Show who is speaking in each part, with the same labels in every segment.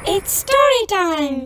Speaker 1: It's story time.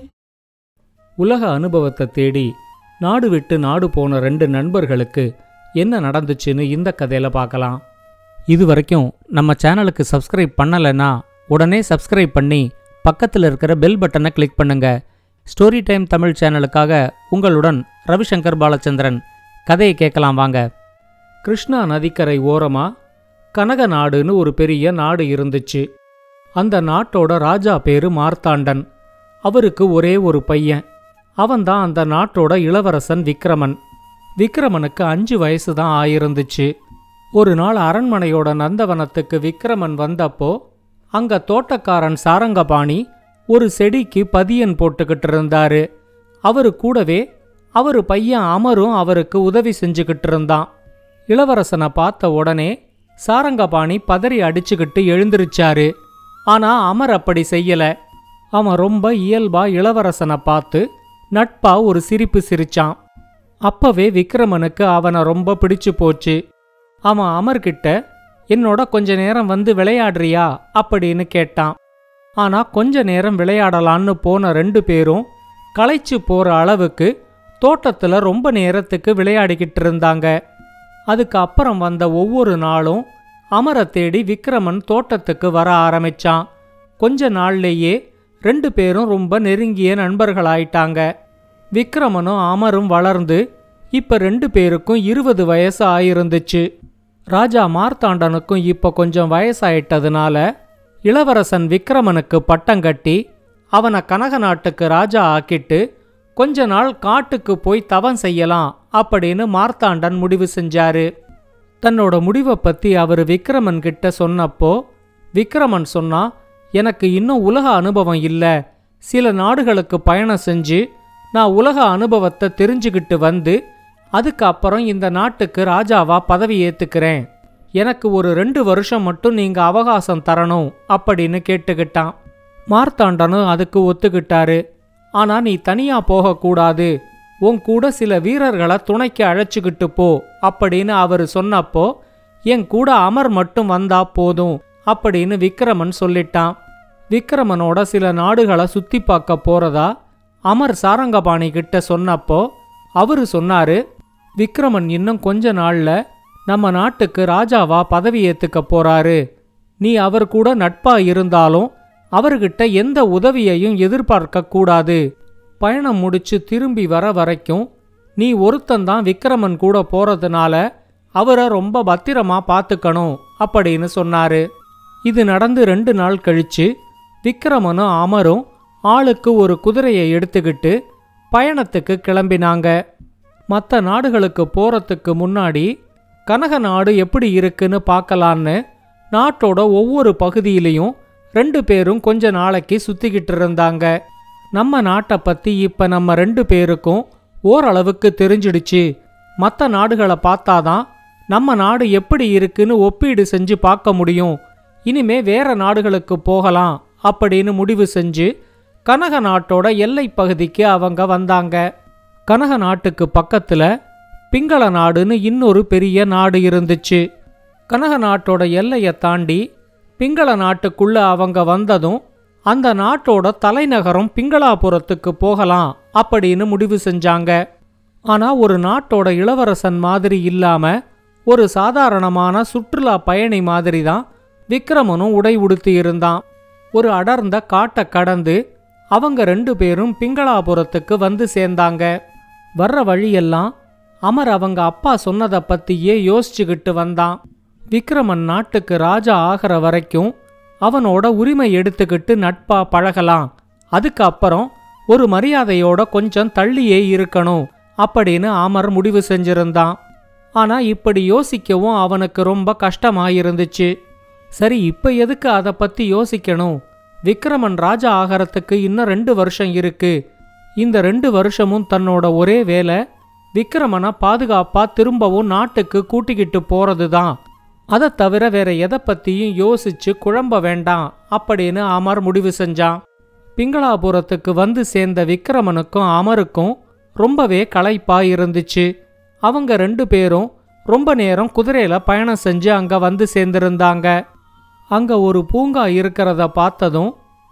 Speaker 2: உலக அனுபவத்தை தேடி நாடு விட்டு நாடு போன ரெண்டு நண்பர்களுக்கு என்ன நடந்துச்சுன்னு இந்த கதையில பார்க்கலாம் இது வரைக்கும் நம்ம சேனலுக்கு சப்ஸ்கிரைப் பண்ணலைன்னா உடனே சப்ஸ்கிரைப் பண்ணி பக்கத்தில் இருக்கிற பெல் பட்டனை கிளிக் பண்ணுங்க ஸ்டோரி டைம் தமிழ் சேனலுக்காக உங்களுடன் ரவிசங்கர் பாலச்சந்திரன் கதையை கேட்கலாம் வாங்க கிருஷ்ணா நதிக்கரை ஓரமா கனக நாடுன்னு ஒரு பெரிய நாடு இருந்துச்சு அந்த நாட்டோட ராஜா பேரு மார்த்தாண்டன் அவருக்கு ஒரே ஒரு பையன் அவன்தான் அந்த நாட்டோட இளவரசன் விக்ரமன் விக்ரமனுக்கு அஞ்சு வயசு தான் ஆயிருந்துச்சு ஒரு நாள் அரண்மனையோட நந்தவனத்துக்கு விக்ரமன் வந்தப்போ அங்க தோட்டக்காரன் சாரங்கபாணி ஒரு செடிக்கு பதியன் போட்டுக்கிட்டு இருந்தாரு அவரு கூடவே அவரு பையன் அமரும் அவருக்கு உதவி செஞ்சுக்கிட்டு இருந்தான் இளவரசனை பார்த்த உடனே சாரங்கபாணி பதறி அடிச்சுக்கிட்டு எழுந்திருச்சாரு ஆனா அமர் அப்படி செய்யல அவன் ரொம்ப இயல்பா இளவரசனை பார்த்து நட்பா ஒரு சிரிப்பு சிரிச்சான் அப்பவே விக்ரமனுக்கு அவனை ரொம்ப பிடிச்சு போச்சு அவன் அமர்கிட்ட என்னோட கொஞ்ச நேரம் வந்து விளையாடுறியா அப்படின்னு கேட்டான் ஆனா கொஞ்ச நேரம் விளையாடலான்னு போன ரெண்டு பேரும் களைச்சு போற அளவுக்கு தோட்டத்துல ரொம்ப நேரத்துக்கு விளையாடிக்கிட்டு இருந்தாங்க அதுக்கு அப்புறம் வந்த ஒவ்வொரு நாளும் அமரை தேடி விக்ரமன் தோட்டத்துக்கு வர ஆரம்பிச்சான் கொஞ்ச நாள்லேயே ரெண்டு பேரும் ரொம்ப நெருங்கிய நண்பர்களாயிட்டாங்க விக்ரமனும் அமரும் வளர்ந்து இப்ப ரெண்டு பேருக்கும் இருபது வயசு ஆயிருந்துச்சு ராஜா மார்த்தாண்டனுக்கும் இப்ப கொஞ்சம் வயசாயிட்டதுனால இளவரசன் விக்ரமனுக்கு பட்டம் கட்டி அவனை கனக நாட்டுக்கு ராஜா ஆக்கிட்டு கொஞ்ச நாள் காட்டுக்கு போய் தவம் செய்யலாம் அப்படின்னு மார்த்தாண்டன் முடிவு செஞ்சாரு தன்னோட முடிவை பத்தி அவர் விக்ரமன் கிட்ட சொன்னப்போ விக்ரமன் சொன்னா எனக்கு இன்னும் உலக அனுபவம் இல்ல சில நாடுகளுக்கு பயணம் செஞ்சு நான் உலக அனுபவத்தை தெரிஞ்சுக்கிட்டு வந்து அதுக்கு அப்புறம் இந்த நாட்டுக்கு ராஜாவா பதவி ஏத்துக்கிறேன் எனக்கு ஒரு ரெண்டு வருஷம் மட்டும் நீங்க அவகாசம் தரணும் அப்படின்னு கேட்டுக்கிட்டான் மார்த்தாண்டனும் அதுக்கு ஒத்துக்கிட்டாரு ஆனா நீ தனியா போகக்கூடாது உன் கூட சில வீரர்களை துணைக்கு அழைச்சுக்கிட்டு போ அப்படின்னு அவர் சொன்னப்போ என் கூட அமர் மட்டும் வந்தா போதும் அப்படின்னு விக்ரமன் சொல்லிட்டான் விக்ரமனோட சில நாடுகளை சுத்தி பார்க்க போறதா அமர் சாரங்கபாணி கிட்ட சொன்னப்போ அவரு சொன்னாரு விக்ரமன் இன்னும் கொஞ்ச நாள்ல நம்ம நாட்டுக்கு ராஜாவா பதவி ஏத்துக்க போறாரு நீ அவர் கூட நட்பா இருந்தாலும் அவர்கிட்ட எந்த உதவியையும் எதிர்பார்க்க கூடாது பயணம் முடிச்சு திரும்பி வர வரைக்கும் நீ ஒருத்தந்தான் விக்ரமன் கூட போறதுனால அவரை ரொம்ப பத்திரமா பார்த்துக்கணும் அப்படின்னு சொன்னாரு இது நடந்து ரெண்டு நாள் கழிச்சு விக்ரமனும் அமரும் ஆளுக்கு ஒரு குதிரையை எடுத்துக்கிட்டு பயணத்துக்கு கிளம்பினாங்க மற்ற நாடுகளுக்கு போறதுக்கு முன்னாடி கனக நாடு எப்படி இருக்குன்னு பார்க்கலான்னு நாட்டோட ஒவ்வொரு பகுதியிலையும் ரெண்டு பேரும் கொஞ்ச நாளைக்கு சுத்திக்கிட்டு இருந்தாங்க நம்ம நாட்டை பத்தி இப்ப நம்ம ரெண்டு பேருக்கும் ஓரளவுக்கு தெரிஞ்சிடுச்சு மற்ற நாடுகளை பார்த்தாதான் நம்ம நாடு எப்படி இருக்குன்னு ஒப்பீடு செஞ்சு பார்க்க முடியும் இனிமே வேற நாடுகளுக்கு போகலாம் அப்படின்னு முடிவு செஞ்சு கனக நாட்டோட எல்லை பகுதிக்கு அவங்க வந்தாங்க கனக நாட்டுக்கு பக்கத்துல பிங்கள நாடுன்னு இன்னொரு பெரிய நாடு இருந்துச்சு கனக நாட்டோட எல்லையை தாண்டி பிங்கள நாட்டுக்குள்ள அவங்க வந்ததும் அந்த நாட்டோட தலைநகரம் பிங்களாபுரத்துக்கு போகலாம் அப்படின்னு முடிவு செஞ்சாங்க ஆனா ஒரு நாட்டோட இளவரசன் மாதிரி இல்லாம ஒரு சாதாரணமான சுற்றுலா பயணி மாதிரி தான் விக்ரமனும் உடை உடுத்தி இருந்தான் ஒரு அடர்ந்த காட்டை கடந்து அவங்க ரெண்டு பேரும் பிங்களாபுரத்துக்கு வந்து சேர்ந்தாங்க வர்ற வழியெல்லாம் அமர் அவங்க அப்பா சொன்னதை பத்தியே யோசிச்சுக்கிட்டு வந்தான் விக்ரமன் நாட்டுக்கு ராஜா ஆகிற வரைக்கும் அவனோட உரிமை எடுத்துக்கிட்டு நட்பா பழகலாம் அதுக்கு அப்புறம் ஒரு மரியாதையோட கொஞ்சம் தள்ளியே இருக்கணும் அப்படின்னு அமர் முடிவு செஞ்சிருந்தான் ஆனா இப்படி யோசிக்கவும் அவனுக்கு ரொம்ப கஷ்டமாயிருந்துச்சு சரி இப்ப எதுக்கு அதை பத்தி யோசிக்கணும் விக்ரமன் ராஜா ஆகறதுக்கு இன்னும் ரெண்டு வருஷம் இருக்கு இந்த ரெண்டு வருஷமும் தன்னோட ஒரே வேலை விக்ரமனை பாதுகாப்பா திரும்பவும் நாட்டுக்கு கூட்டிக்கிட்டு போறது தான் அதை தவிர வேற எதை பத்தியும் யோசிச்சு குழம்ப வேண்டாம் அப்படின்னு அமர் முடிவு செஞ்சான் பிங்களாபுரத்துக்கு வந்து சேர்ந்த விக்ரமனுக்கும் அமருக்கும் ரொம்பவே களைப்பா இருந்துச்சு அவங்க ரெண்டு பேரும் ரொம்ப நேரம் குதிரையில பயணம் செஞ்சு அங்க வந்து சேர்ந்திருந்தாங்க அங்க ஒரு பூங்கா இருக்கிறத பார்த்ததும்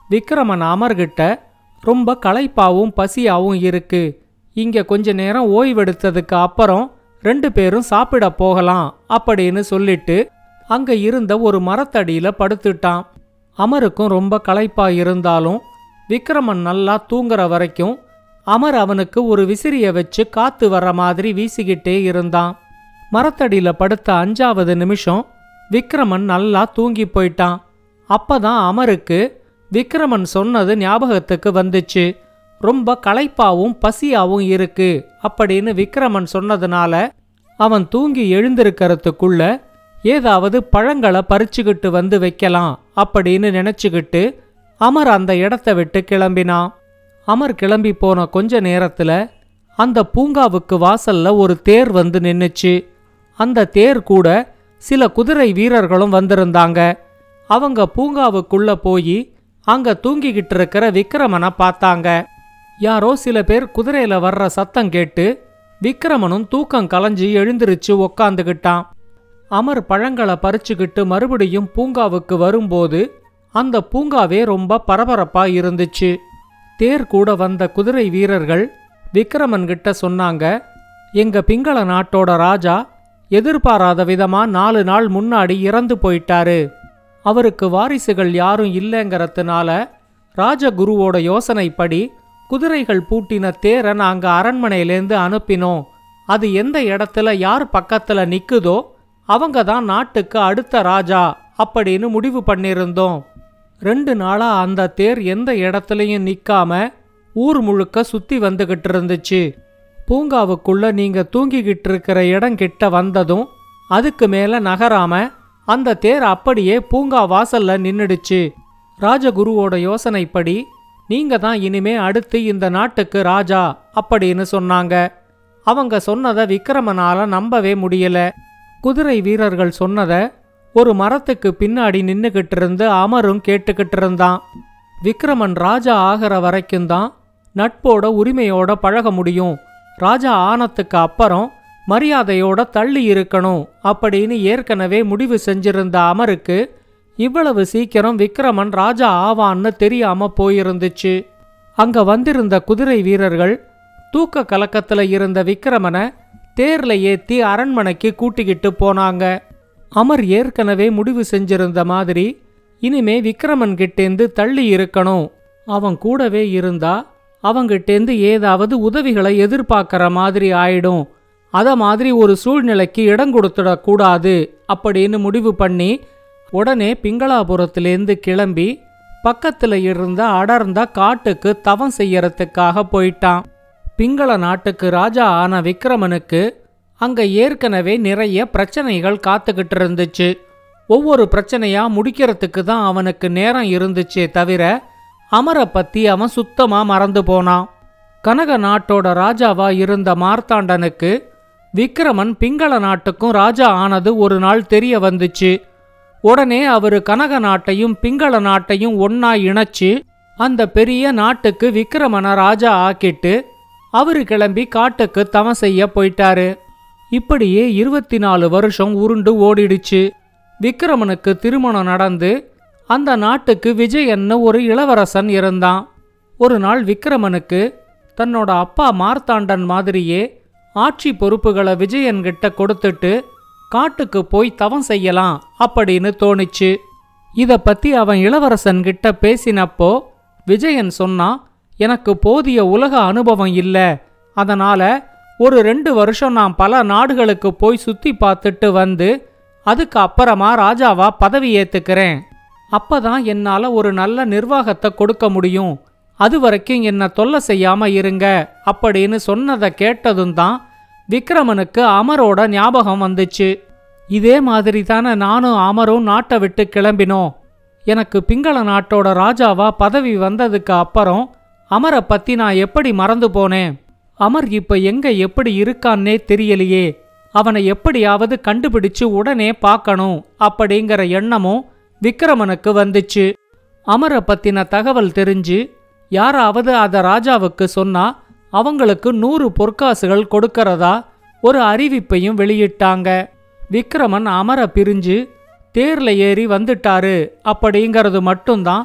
Speaker 2: விக்ரமன் அமர்கிட்ட ரொம்ப களைப்பாவும் பசியாவும் இருக்கு இங்க கொஞ்ச நேரம் ஓய்வெடுத்ததுக்கு அப்புறம் ரெண்டு பேரும் சாப்பிட போகலாம் அப்படின்னு சொல்லிட்டு அங்க இருந்த ஒரு மரத்தடியில படுத்துட்டான் அமருக்கும் ரொம்ப களைப்பா இருந்தாலும் விக்ரமன் நல்லா தூங்குற வரைக்கும் அமர் அவனுக்கு ஒரு விசிறிய வச்சு காத்து வர்ற மாதிரி வீசிக்கிட்டே இருந்தான் மரத்தடியில படுத்த அஞ்சாவது நிமிஷம் விக்ரமன் நல்லா தூங்கி போயிட்டான் அப்பதான் அமருக்கு விக்ரமன் சொன்னது ஞாபகத்துக்கு வந்துச்சு ரொம்ப களைப்பாவும் பசியாவும் இருக்கு அப்படின்னு விக்ரமன் சொன்னதுனால அவன் தூங்கி எழுந்திருக்கிறதுக்குள்ள ஏதாவது பழங்களை பறிச்சுக்கிட்டு வந்து வைக்கலாம் அப்படின்னு நினைச்சுக்கிட்டு அமர் அந்த இடத்த விட்டு கிளம்பினான் அமர் கிளம்பி போன கொஞ்ச நேரத்துல அந்த பூங்காவுக்கு வாசல்ல ஒரு தேர் வந்து நின்னுச்சு அந்த தேர் கூட சில குதிரை வீரர்களும் வந்திருந்தாங்க அவங்க பூங்காவுக்குள்ள போய் அங்க தூங்கிக்கிட்டு இருக்கிற விக்ரமனை பார்த்தாங்க யாரோ சில பேர் குதிரையில வர்ற சத்தம் கேட்டு விக்ரமனும் தூக்கம் கலைஞ்சு எழுந்திருச்சு உக்காந்துக்கிட்டான் அமர் பழங்களை பறிச்சுக்கிட்டு மறுபடியும் பூங்காவுக்கு வரும்போது அந்த பூங்காவே ரொம்ப பரபரப்பா இருந்துச்சு தேர் கூட வந்த குதிரை வீரர்கள் விக்ரமன் கிட்ட சொன்னாங்க எங்க பிங்கள நாட்டோட ராஜா எதிர்பாராத விதமா நாலு நாள் முன்னாடி இறந்து போயிட்டாரு அவருக்கு வாரிசுகள் யாரும் இல்லைங்கிறதுனால ராஜகுருவோட யோசனைப்படி குதிரைகள் பூட்டின தேரை நாங்க அரண்மனையிலேருந்து அனுப்பினோம் அது எந்த இடத்துல யார் பக்கத்துல நிக்குதோ அவங்க தான் நாட்டுக்கு அடுத்த ராஜா அப்படின்னு முடிவு பண்ணியிருந்தோம் ரெண்டு நாளா அந்த தேர் எந்த இடத்துலயும் நிக்காம ஊர் முழுக்க சுத்தி வந்துகிட்டு இருந்துச்சு பூங்காவுக்குள்ள நீங்க தூங்கிக்கிட்டு இருக்கிற இடம் கிட்ட வந்ததும் அதுக்கு மேல நகராம அந்த தேர் அப்படியே பூங்கா வாசல்ல நின்னுடுச்சு ராஜகுருவோட யோசனைப்படி நீங்க தான் இனிமே அடுத்து இந்த நாட்டுக்கு ராஜா அப்படின்னு சொன்னாங்க அவங்க சொன்னதை விக்ரமனால நம்பவே முடியல குதிரை வீரர்கள் சொன்னதை ஒரு மரத்துக்கு பின்னாடி நின்னுகிட்டு இருந்து அமரும் கேட்டுக்கிட்டு இருந்தான் விக்ரமன் ராஜா ஆகிற வரைக்கும் தான் நட்போட உரிமையோட பழக முடியும் ராஜா ஆனத்துக்கு அப்புறம் மரியாதையோட தள்ளி இருக்கணும் அப்படின்னு ஏற்கனவே முடிவு செஞ்சிருந்த அமருக்கு இவ்வளவு சீக்கிரம் விக்ரமன் ராஜா ஆவான்னு தெரியாம போயிருந்துச்சு அங்க வந்திருந்த குதிரை வீரர்கள் தூக்க கலக்கத்துல இருந்த விக்ரமனை தேர்ல ஏத்தி அரண்மனைக்கு கூட்டிக்கிட்டு போனாங்க அமர் ஏற்கனவே முடிவு செஞ்சிருந்த மாதிரி இனிமே விக்ரமன் கிட்டேந்து தள்ளி இருக்கணும் அவன் கூடவே இருந்தா அவங்கிட்டேந்து ஏதாவது உதவிகளை எதிர்பார்க்கற மாதிரி ஆயிடும் அத மாதிரி ஒரு சூழ்நிலைக்கு இடம் கொடுத்துடக் கூடாது அப்படின்னு முடிவு பண்ணி உடனே பிங்களாபுரத்திலேருந்து கிளம்பி பக்கத்துல இருந்த அடர்ந்த காட்டுக்கு தவம் செய்யறதுக்காக போயிட்டான் பிங்கள நாட்டுக்கு ராஜா ஆன விக்ரமனுக்கு அங்க ஏற்கனவே நிறைய பிரச்சனைகள் காத்துக்கிட்டு இருந்துச்சு ஒவ்வொரு பிரச்சனையா முடிக்கிறதுக்கு தான் அவனுக்கு நேரம் இருந்துச்சே தவிர அமரை பத்தி அவன் சுத்தமா மறந்து போனான் கனக நாட்டோட ராஜாவா இருந்த மார்த்தாண்டனுக்கு விக்ரமன் பிங்கள நாட்டுக்கும் ராஜா ஆனது ஒரு நாள் தெரிய வந்துச்சு உடனே அவரு கனக நாட்டையும் பிங்கள நாட்டையும் ஒன்னா இணைச்சு அந்த பெரிய நாட்டுக்கு விக்ரமனை ராஜா ஆக்கிட்டு அவரு கிளம்பி காட்டுக்கு தவம் செய்ய போயிட்டாரு இப்படியே இருபத்தி நாலு வருஷம் உருண்டு ஓடிடுச்சு விக்ரமனுக்கு திருமணம் நடந்து அந்த நாட்டுக்கு விஜயன்னு ஒரு இளவரசன் இருந்தான் ஒரு நாள் விக்ரமனுக்கு தன்னோட அப்பா மார்த்தாண்டன் மாதிரியே ஆட்சி பொறுப்புகளை விஜயன்கிட்ட கொடுத்துட்டு காட்டுக்கு போய் தவம் செய்யலாம் அப்படின்னு தோணுச்சு இத பத்தி அவன் இளவரசன் கிட்ட பேசினப்போ விஜயன் சொன்னா எனக்கு போதிய உலக அனுபவம் இல்ல அதனால ஒரு ரெண்டு வருஷம் நான் பல நாடுகளுக்கு போய் சுத்தி பார்த்துட்டு வந்து அதுக்கு அப்புறமா ராஜாவா பதவி ஏத்துக்கிறேன் அப்பதான் என்னால ஒரு நல்ல நிர்வாகத்தை கொடுக்க முடியும் அது வரைக்கும் என்ன தொல்லை செய்யாம இருங்க அப்படின்னு சொன்னதை கேட்டதும் தான் விக்ரமனுக்கு அமரோட ஞாபகம் வந்துச்சு இதே மாதிரி தானே நானும் அமரும் நாட்டை விட்டு கிளம்பினோம் எனக்கு பிங்கள நாட்டோட ராஜாவா பதவி வந்ததுக்கு அப்புறம் அமரை பத்தி நான் எப்படி மறந்து போனேன் அமர் இப்ப எங்க எப்படி இருக்கான்னே தெரியலையே அவனை எப்படியாவது கண்டுபிடிச்சு உடனே பார்க்கணும் அப்படிங்கிற எண்ணமும் விக்ரமனுக்கு வந்துச்சு அமரை பத்தின தகவல் தெரிஞ்சு யாராவது அத ராஜாவுக்கு சொன்னா அவங்களுக்கு நூறு பொற்காசுகள் கொடுக்கறதா ஒரு அறிவிப்பையும் வெளியிட்டாங்க விக்ரமன் அமர பிரிஞ்சு தேர்ல ஏறி வந்துட்டாரு அப்படிங்கிறது மட்டும்தான்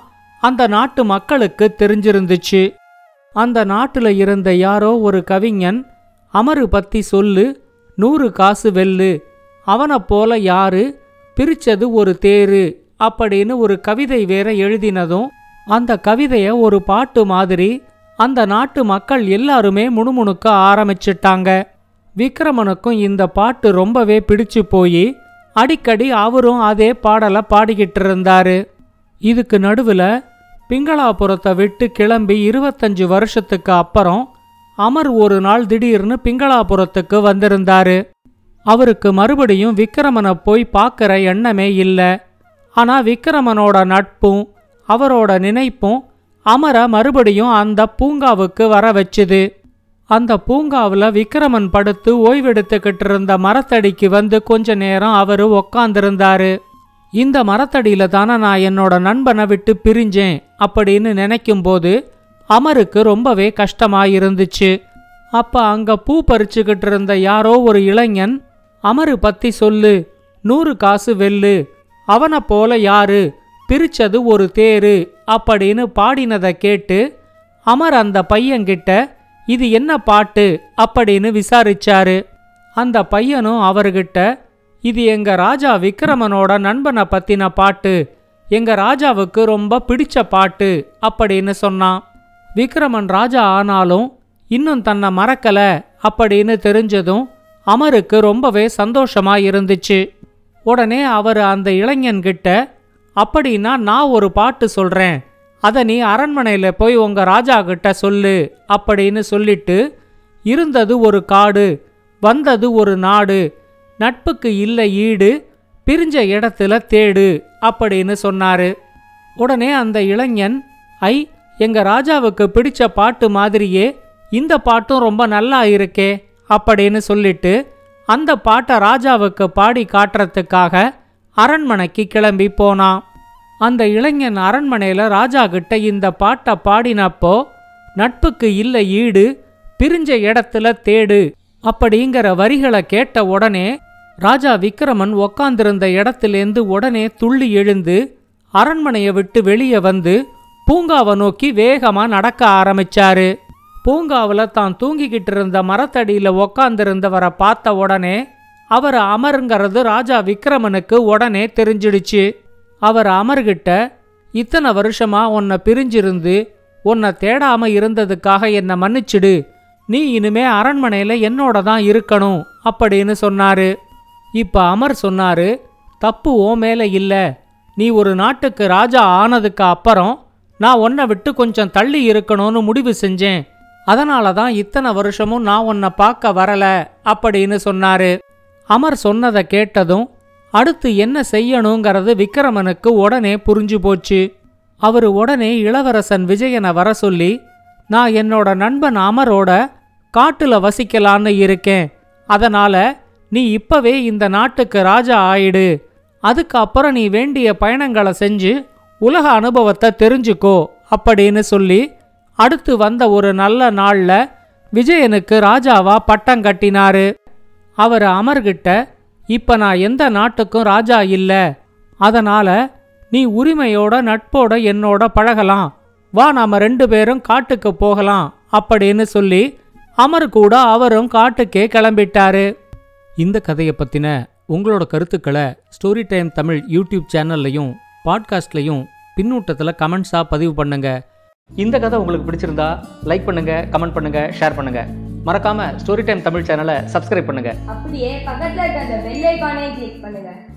Speaker 2: அந்த நாட்டு மக்களுக்கு தெரிஞ்சிருந்துச்சு அந்த நாட்டுல இருந்த யாரோ ஒரு கவிஞன் அமரு பத்தி சொல்லு நூறு காசு வெல்லு அவனைப் போல யாரு பிரிச்சது ஒரு தேரு அப்படின்னு ஒரு கவிதை வேற எழுதினதும் அந்த கவிதைய ஒரு பாட்டு மாதிரி அந்த நாட்டு மக்கள் எல்லாருமே முணுமுணுக்க ஆரம்பிச்சிட்டாங்க விக்ரமனுக்கும் இந்த பாட்டு ரொம்பவே பிடிச்சு போய் அடிக்கடி அவரும் அதே பாடலை பாடிக்கிட்டு இருந்தாரு இதுக்கு நடுவில் பிங்களாபுரத்தை விட்டு கிளம்பி இருபத்தஞ்சு வருஷத்துக்கு அப்புறம் அமர் ஒரு நாள் திடீர்னு பிங்களாபுரத்துக்கு வந்திருந்தாரு அவருக்கு மறுபடியும் விக்ரமனை போய் பார்க்குற எண்ணமே இல்லை ஆனா விக்ரமனோட நட்பும் அவரோட நினைப்பும் அமர மறுபடியும் அந்த பூங்காவுக்கு வர வச்சுது அந்த பூங்காவில் விக்ரமன் படுத்து ஓய்வெடுத்துக்கிட்டு இருந்த மரத்தடிக்கு வந்து கொஞ்ச நேரம் அவரு உக்காந்துருந்தாரு இந்த மரத்தடியில தானே நான் என்னோட நண்பனை விட்டு பிரிஞ்சேன் அப்படின்னு நினைக்கும்போது அமருக்கு ரொம்பவே கஷ்டமா இருந்துச்சு அப்ப அங்க பூ பறிச்சுக்கிட்டு இருந்த யாரோ ஒரு இளைஞன் அமரு பத்தி சொல்லு நூறு காசு வெல்லு அவனை போல யாரு பிரிச்சது ஒரு தேரு அப்படின்னு பாடினதை கேட்டு அமர் அந்த பையன்கிட்ட இது என்ன பாட்டு அப்படின்னு விசாரிச்சாரு அந்த பையனும் அவர்கிட்ட இது எங்க ராஜா விக்ரமனோட நண்பனை பத்தின பாட்டு எங்க ராஜாவுக்கு ரொம்ப பிடிச்ச பாட்டு அப்படின்னு சொன்னான் விக்ரமன் ராஜா ஆனாலும் இன்னும் தன்னை மறக்கல அப்படின்னு தெரிஞ்சதும் அமருக்கு ரொம்பவே சந்தோஷமா இருந்துச்சு உடனே அவர் அந்த இளைஞன்கிட்ட அப்படின்னா நான் ஒரு பாட்டு சொல்றேன் அதை நீ அரண்மனையில போய் உங்க ராஜா கிட்ட சொல்லு அப்படின்னு சொல்லிட்டு இருந்தது ஒரு காடு வந்தது ஒரு நாடு நட்புக்கு இல்லை ஈடு பிரிஞ்ச இடத்துல தேடு அப்படின்னு சொன்னாரு உடனே அந்த இளைஞன் ஐ எங்க ராஜாவுக்கு பிடிச்ச பாட்டு மாதிரியே இந்த பாட்டும் ரொம்ப நல்லா இருக்கே அப்படின்னு சொல்லிட்டு அந்த பாட்டை ராஜாவுக்கு பாடி காட்டுறதுக்காக அரண்மனைக்கு கிளம்பி போனான் அந்த இளைஞன் அரண்மனையில ராஜா கிட்ட இந்த பாட்டை பாடினப்போ நட்புக்கு இல்லை ஈடு பிரிஞ்ச இடத்துல தேடு அப்படிங்கிற வரிகளை கேட்ட உடனே ராஜா விக்ரமன் உக்காந்திருந்த இடத்திலேந்து உடனே துள்ளி எழுந்து அரண்மனையை விட்டு வெளியே வந்து பூங்காவை நோக்கி வேகமா நடக்க ஆரம்பிச்சாரு பூங்காவில் தான் தூங்கிக்கிட்டு இருந்த மரத்தடியில உக்காந்திருந்தவரை பார்த்த உடனே அவர் அமருங்கிறது ராஜா விக்ரமனுக்கு உடனே தெரிஞ்சிடுச்சு அவர் அமர்கிட்ட இத்தனை வருஷமா உன்னை பிரிஞ்சிருந்து உன்னை தேடாம இருந்ததுக்காக என்னை மன்னிச்சிடு நீ இனிமே அரண்மனையில என்னோட தான் இருக்கணும் அப்படின்னு சொன்னாரு இப்ப அமர் சொன்னாரு தப்பு ஓ மேல இல்ல நீ ஒரு நாட்டுக்கு ராஜா ஆனதுக்கு அப்புறம் நான் உன்னை விட்டு கொஞ்சம் தள்ளி இருக்கணும்னு முடிவு செஞ்சேன் அதனால தான் இத்தனை வருஷமும் நான் உன்னை பார்க்க வரல அப்படின்னு சொன்னாரு அமர் சொன்னதை கேட்டதும் அடுத்து என்ன செய்யணுங்கிறது விக்ரமனுக்கு உடனே புரிஞ்சு போச்சு அவர் உடனே இளவரசன் விஜயனை வர சொல்லி நான் என்னோட நண்பன் அமரோட காட்டுல வசிக்கலான்னு இருக்கேன் அதனால நீ இப்பவே இந்த நாட்டுக்கு ராஜா ஆயிடு அதுக்கப்புறம் நீ வேண்டிய பயணங்களை செஞ்சு உலக அனுபவத்தை தெரிஞ்சுக்கோ அப்படின்னு சொல்லி அடுத்து வந்த ஒரு நல்ல நாள்ல விஜயனுக்கு ராஜாவா பட்டம் கட்டினாரு அவர் அமர்கிட்ட இப்ப நான் எந்த நாட்டுக்கும் ராஜா இல்ல அதனால நீ உரிமையோட நட்போட என்னோட பழகலாம் வா நாம ரெண்டு பேரும் காட்டுக்கு போகலாம் அப்படின்னு சொல்லி அமர் கூட அவரும் காட்டுக்கே கிளம்பிட்டாரு இந்த கதையை பத்தின உங்களோட கருத்துக்களை ஸ்டோரி டைம் தமிழ் யூடியூப் சேனல்லையும் பாட்காஸ்ட்லையும் பின்னூட்டத்தில் கமெண்ட்ஸாக பதிவு பண்ணுங்க இந்த கதை உங்களுக்கு பிடிச்சிருந்தா லைக் பண்ணுங்க கமெண்ட் பண்ணுங்க ஷேர் பண்ணுங்க மறக்காம ஸ்டோரி டைம் தமிழ் சேனலை சப்ஸ்கிரைப் பண்ணுங்க
Speaker 1: அப்படியே பக்கத்துல இருக்க அந்த பெல் ஐகானையும் கிளிக் பண்ணுங்க